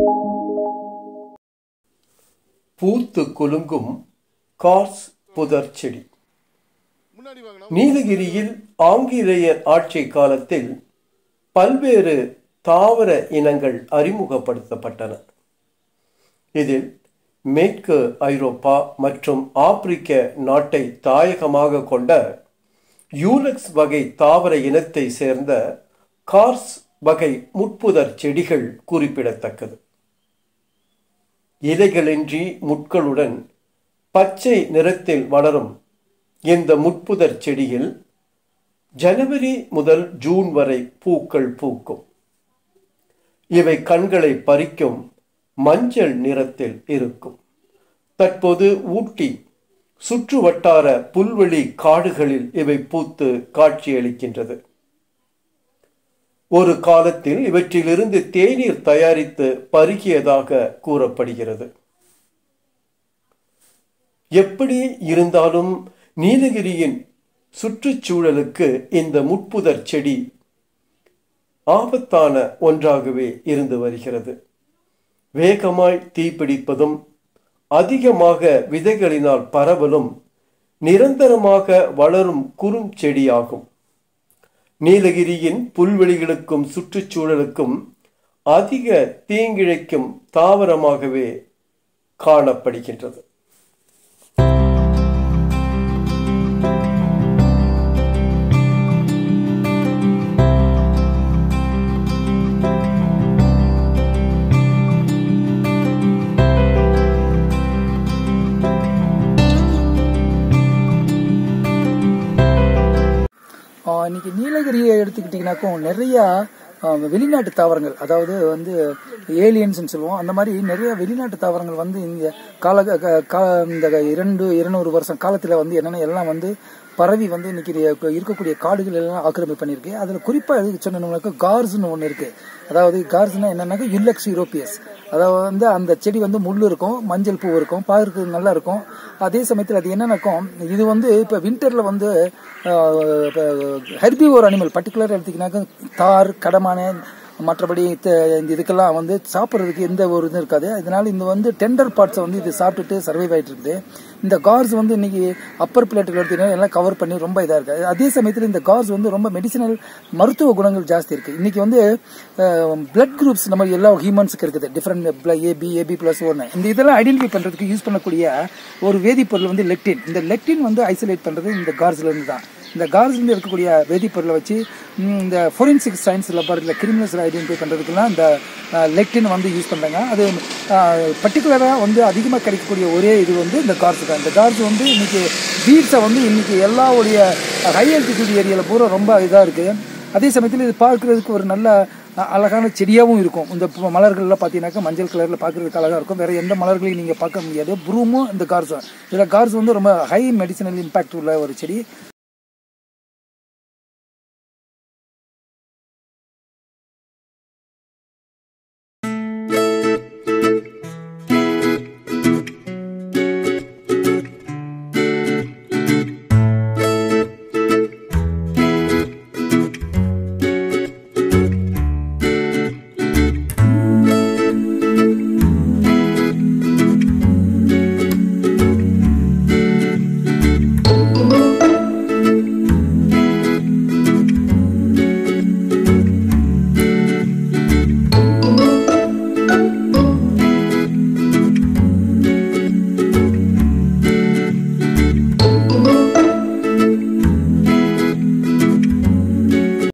பூத்து குலுங்கும் கார்ஸ் புதர் செடி முன்னாடி வாங்கினா நீலகிரியில் ஆங்கிலேயர் ஆட்சி காலத்தில் பல்வேறு தாவர இனங்கள் அறிமுகப்படுத்தப்பட்டன இதில் மேற்கு ஐரோப்பா மற்றும் ஆப்பிரிக்க நாட்டை தாயகமாக கொண்ட யூலக்ஸ் வகை தாவர இனத்தை சேர்ந்த கார்ஸ் வகை முட்புதர் செடிகள் குறிப்பிடத்தக்கது இலைகளின்றி முட்களுடன் பச்சை நிறத்தில் வளரும் இந்த முட்புதர் செடியில் ஜனவரி முதல் ஜூன் வரை பூக்கள் பூக்கும் இவை கண்களை பறிக்கும் மஞ்சள் நிறத்தில் இருக்கும் தற்போது ஊட்டி சுற்று வட்டார புல்வெளி காடுகளில் இவை பூத்து காட்சியளிக்கின்றது ஒரு காலத்தில் இவற்றிலிருந்து தேநீர் தயாரித்து பருகியதாக கூறப்படுகிறது எப்படி இருந்தாலும் நீலகிரியின் சுற்றுச்சூழலுக்கு இந்த முட்புதர் செடி ஆபத்தான ஒன்றாகவே இருந்து வருகிறது வேகமாய் தீப்பிடிப்பதும் அதிகமாக விதைகளினால் பரவலும் நிரந்தரமாக வளரும் குறுஞ்செடியாகும் நீலகிரியின் புல்வெளிகளுக்கும் சுற்றுச்சூழலுக்கும் அதிக தீங்கிழைக்கும் தாவரமாகவே காணப்படுகின்றது ஆஹ் இன்னைக்கு நீலகிரியை எடுத்துக்கிட்டிங்கனாக்கும் நிறைய ஆஹ், வெளிநாட்டு தாவரங்கள் அதாவது வந்து ஏலியன்ஸ்னு சொல்லுவோம் அந்த மாதிரி நிறைய வெளிநாட்டு தாவரங்கள் வந்து இங்க கால க- கா- இந்த இரண்டு இருநூறு வருஷம் காலத்துல வந்து என்னென்ன எல்லாம் வந்து பரவி வந்து இன்னைக்கு இரு- இருக்கக்கூடிய காடுகள் எல்லாம் ஆக்கிரமிப்பு பண்ணியிருக்கு அதுல குறிப்பா எதுக்கு சொன்னோம்னாக்கா கார்ஸ்னு ஒன்று இருக்கு அதாவது கார்ஸ்னா என்னன்னாக்கா யுல்லக்ஸ் யூரோப்பியஸ் அதாவது வந்து அந்த செடி வந்து முள் இருக்கும் மஞ்சள் பூ இருக்கும் பார்க்கறதுக்கு நல்லா இருக்கும் அதே சமயத்தில் அது என்னன்னாக்கும் இது வந்து இப்போ வின்டர்ல வந்து ஹெர்பிவோர் அனிமல் பர்டிகுலர் எடுத்தீங்கன்னாக்கா தார் கடமான மற்றபடி த- இந்த இதுக்கெல்லாம் வந்து சாப்பிட்றதுக்கு எந்த ஒரு இதுவும் இருக்காது அதனால இந்த வந்து டெண்டர் பார்ட்ஸை வந்து இது சாப்பிட்டுட்டு சர்வைவ் ஆயிட்டு இருக்குது இந்த கார்ஸ் வந்து இன்னைக்கு அப்பர் பிளேட்டுகள் எடுத்தீங்கன்னா எல்லாம் கவர் பண்ணி ரொம்ப இதாக இருக்கு அதே சமயத்தில் இந்த கார்ஸ் வந்து ரொம்ப மெடிசினல் மருத்துவ குணங்கள் ஜாஸ்தி இருக்கு இன்னைக்கு வந்து பிளட் குரூப்ஸ் நம்ம எல்லா ஹியூமன்ஸுக்கு இருக்குது டிஃப்ரெண்ட் ஏபி ஏபி பிளஸ் ஒன்று இந்த இதெல்லாம் ஐடென்டிஃபை பண்றதுக்கு யூஸ் பண்ணக்கூடிய ஒரு வேதிப்பொருள் வந்து லெக்டின் இந்த லெக்டின் வந்து ஐசோலேட் பண்றது இந்த கார்ஸ்ல இருந்து தான் இந்த கார்ஸ்லேருந்து இருக்கக்கூடிய வேதிப்பொருளை வச்சு ம், இந்த ஃபோரென்சிக் சயின்ஸ் லெபார்ட்டில் கிரிமினல்ஸ் ஐடென்டிஃபை பண்ணுறதுக்குலாம் இந்த லெக்டின் வந்து யூஸ் பண்ணுறாங்க அது பர்டிகுலராக வந்து அதிகமாக கிடைக்கக்கூடிய ஒரே இது வந்து இந்த கார்ஸ் தான் இந்த கார்ஸ் வந்து இன்னைக்கு பீட்ஸை வந்து இன்னைக்கு எல்லாவுடைய ஹை ஆல்டிடியூட் ஏரியாவில் பூரா ரொம்ப இதாக இருக்குது அதே சமயத்தில் இது பார்க்கறதுக்கு ஒரு நல்ல அ- அழகான செடியாகவும் இருக்கும் இந்த பூ- மலர்கள்லாம் பார்த்தீங்கன்னாக்கா மஞ்சள் கலரில் பார்க்கறதுக்கு அழகாக இருக்கும் வேற எந்த மலர்களையும் நீங்கள் பார்க்க முடியாது ப்ரூமும் இந்த கார்ஸும் இதில் கார்ஸ் வந்து ரொம்ப ஹை மெடிசனல் இம்பாக்ட் உள்ள ஒரு செடி